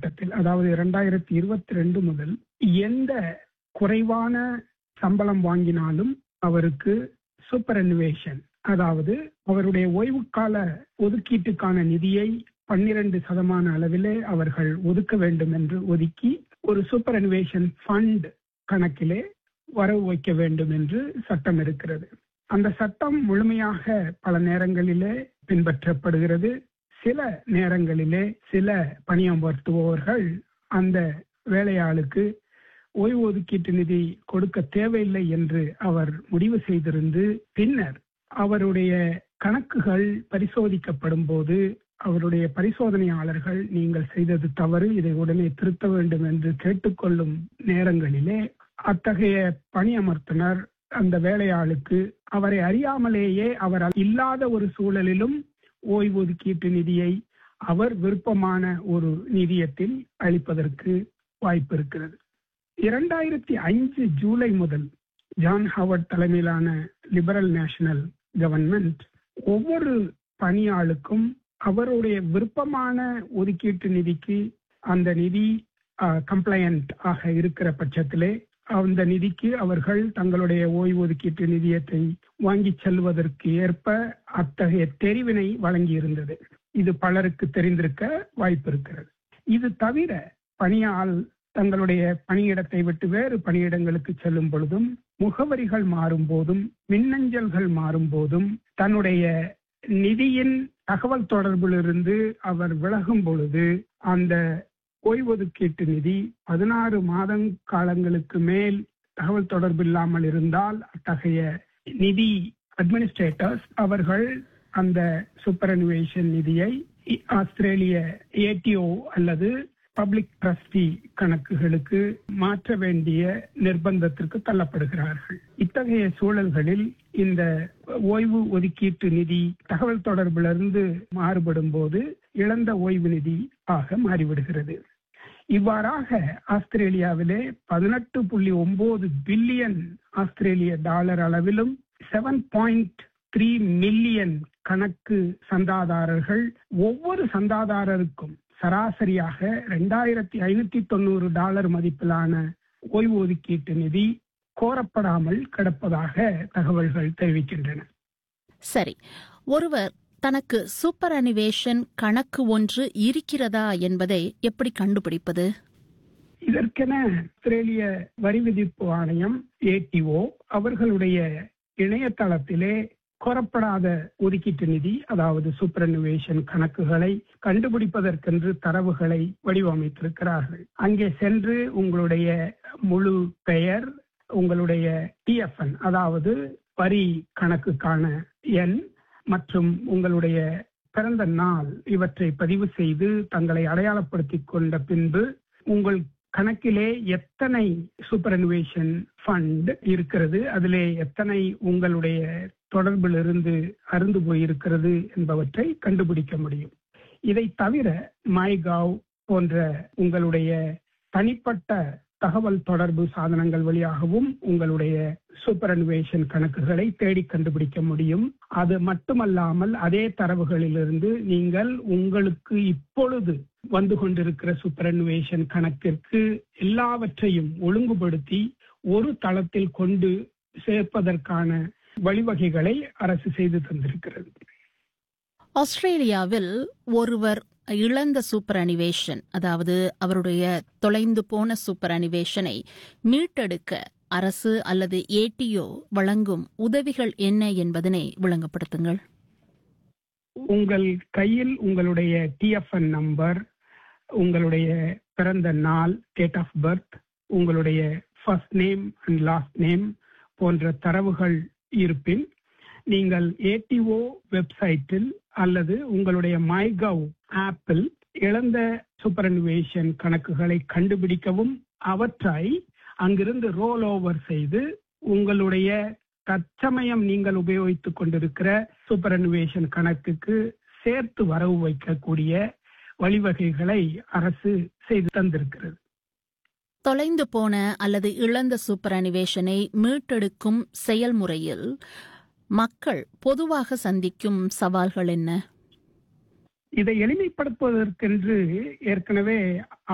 காலகட்டத்தில் அதாவது இரண்டாயிரத்தி இருபத்தி ரெண்டு முதல் எந்த குறைவான சம்பளம் வாங்கினாலும் அவருக்கு சூப்பர் அனுவேஷன் அதாவது அவருடைய ஓய்வு கால ஒதுக்கீட்டுக்கான நிதியை பன்னிரண்டு சதமான அளவிலே அவர்கள் ஒதுக்க வேண்டும் என்று ஒதுக்கி ஒரு சூப்பர் அனுவேஷன் ஃபண்ட் கணக்கிலே வரவு வைக்க வேண்டும் என்று சட்டம் இருக்கிறது அந்த சட்டம் முழுமையாக பல நேரங்களிலே பின்பற்றப்படுகிறது சில நேரங்களிலே சில பணியமர்த்துபவர்கள் அந்த வேலையாளுக்கு ஓய்வு ஒதுக்கீட்டு நிதி கொடுக்க தேவையில்லை என்று அவர் முடிவு செய்திருந்து பின்னர் அவருடைய கணக்குகள் பரிசோதிக்கப்படும் போது அவருடைய பரிசோதனையாளர்கள் நீங்கள் செய்தது தவறு இதை உடனே திருத்த வேண்டும் என்று கேட்டுக்கொள்ளும் நேரங்களிலே அத்தகைய பணியமர்த்தினர் அந்த வேலையாளுக்கு அவரை அறியாமலேயே அவர் இல்லாத ஒரு சூழலிலும் ஓய்வூதியீட்டு நிதியை அவர் விருப்பமான ஒரு நிதியத்தில் அளிப்பதற்கு வாய்ப்பு இருக்கிறது இரண்டாயிரத்தி அஞ்சு ஜூலை முதல் ஜான் ஹாவர்ட் தலைமையிலான லிபரல் நேஷனல் கவர்மெண்ட் ஒவ்வொரு பணியாளுக்கும் அவருடைய விருப்பமான ஒதுக்கீட்டு நிதிக்கு அந்த நிதி கம்ப்ளையன்ட் ஆக இருக்கிற பட்சத்திலே அந்த நிதிக்கு அவர்கள் தங்களுடைய ஓய்வூதியீட்டு நிதியத்தை வாங்கி செல்வதற்கு ஏற்ப அத்தகைய தெரிவினை வழங்கியிருந்தது இது பலருக்கு தெரிந்திருக்க வாய்ப்பு இருக்கிறது இது தவிர பணியால் தங்களுடைய பணியிடத்தை விட்டு வேறு பணியிடங்களுக்கு செல்லும் பொழுதும் முகவரிகள் மாறும் போதும் மின்னஞ்சல்கள் மாறும் போதும் தன்னுடைய நிதியின் தகவல் தொடர்பிலிருந்து அவர் விலகும் பொழுது அந்த ஓய்வொதுக்கீட்டு நிதி பதினாறு மாதம் காலங்களுக்கு மேல் தகவல் தொடர்பு இல்லாமல் இருந்தால் அத்தகைய நிதி அட்மினிஸ்ட்ரேட்டர்ஸ் அவர்கள் அந்த சூப்பரனுவேஷன் நிதியை ஆஸ்திரேலிய ஏடிஓ அல்லது பப்ளிக் ட்ரஸ்டி கணக்குகளுக்கு மாற்ற வேண்டிய நிர்பந்தத்திற்கு தள்ளப்படுகிறார்கள் இத்தகைய சூழல்களில் இந்த ஓய்வு ஒதுக்கீட்டு நிதி தகவல் தொடர்பிலிருந்து மாறுபடும் போது இழந்த ஓய்வு நிதி ஆக மாறிவிடுகிறது இவ்வாறாக ஆஸ்திரேலியாவிலே பதினெட்டு புள்ளி ஒன்பது பில்லியன் ஆஸ்திரேலிய டாலர் அளவிலும் செவன் பாயிண்ட் த்ரீ மில்லியன் கணக்கு சந்தாதாரர்கள் ஒவ்வொரு சந்தாதாரருக்கும் சராசரியாக ரெண்டாயிரத்தி ஐநூத்தி தொண்ணூறு டாலர் மதிப்பிலான ஓய்வு ஒதுக்கீட்டு நிதி கோரப்படாமல் கிடப்பதாக தகவல்கள் தெரிவிக்கின்றன சரி ஒருவர் தனக்கு சூப்பர் அனிவேஷன் கணக்கு ஒன்று இருக்கிறதா என்பதை எப்படி கண்டுபிடிப்பது இதற்கென ஆஸ்திரேலிய வரி விதிப்பு ஆணையம் ஏடிஓ அவர்களுடைய இணையதளத்திலே கோரப்படாத ஒதுக்கீட்டு நிதி அதாவது சூப்பரனுவேஷன் கணக்குகளை கண்டுபிடிப்பதற்கென்று தரவுகளை வடிவமைத்திருக்கிறார்கள் அங்கே சென்று உங்களுடைய முழு பெயர் உங்களுடைய டிஎஃப்என் அதாவது வரி கணக்குக்கான எண் மற்றும் உங்களுடைய பிறந்த நாள் இவற்றை பதிவு செய்து தங்களை அடையாளப்படுத்திக் கொண்ட பின்பு உங்கள் கணக்கிலே எத்தனை சூப்பரனுவேஷன் ஃபண்ட் இருக்கிறது அதிலே எத்தனை உங்களுடைய தொடர்பிலிருந்து அருந்து போயிருக்கிறது என்பவற்றை கண்டுபிடிக்க முடியும் இதை தவிர மைகாவ் போன்ற உங்களுடைய தனிப்பட்ட தகவல் தொடர்பு சாதனங்கள் வழியாகவும் உங்களுடைய சூப்பர் அனுவேஷன் கணக்குகளை தேடி கண்டுபிடிக்க முடியும் அது மட்டுமல்லாமல் அதே தரவுகளிலிருந்து நீங்கள் உங்களுக்கு இப்பொழுது வந்து கொண்டிருக்கிற சூப்பர் அனுவேஷன் கணக்கிற்கு எல்லாவற்றையும் ஒழுங்குபடுத்தி ஒரு தளத்தில் கொண்டு சேர்ப்பதற்கான வழிவகைகளை அரசு செய்து தந்திருக்கிறது ஆஸ்திரேலியாவில் ஒருவர் இழந்த சூப்பர் அனிவேஷன் அதாவது அவருடைய தொலைந்து போன சூப்பர் அனிவேஷனை மீட்டெடுக்க அரசு அல்லது ஏடிஓ வழங்கும் உதவிகள் என்ன என்பதனை விளங்கப்படுத்துங்கள் உங்கள் கையில் உங்களுடைய டிஎஃப்என் நம்பர் உங்களுடைய பிறந்த நாள் டேட் ஆஃப் பர்த் உங்களுடைய first name and last name போன்ற தரவுகள் இருப்பின் நீங்கள் ஏடிஓ வெப்சைட்டில் அல்லது உங்களுடைய மைகவ் ஆப்பில் இழந்த சூப்பரனுவேஷன் கணக்குகளை கண்டுபிடிக்கவும் அவற்றை அங்கிருந்து ரோல் ஓவர் செய்து உங்களுடைய தற்சமயம் நீங்கள் உபயோகித்துக் கொண்டிருக்கிற சூப்பரனுவேஷன் கணக்குக்கு சேர்த்து வரவு வைக்கக்கூடிய வழிவகைகளை அரசு செய்து தந்திருக்கிறது தொலைந்து போன அல்லது இழந்த சூப்பர் அனிவேஷனை மீட்டெடுக்கும் செயல்முறையில் மக்கள் பொதுவாக சந்திக்கும் சவால்கள் என்ன இதை எளிமைப்படுத்துவதற்கென்று ஏற்கனவே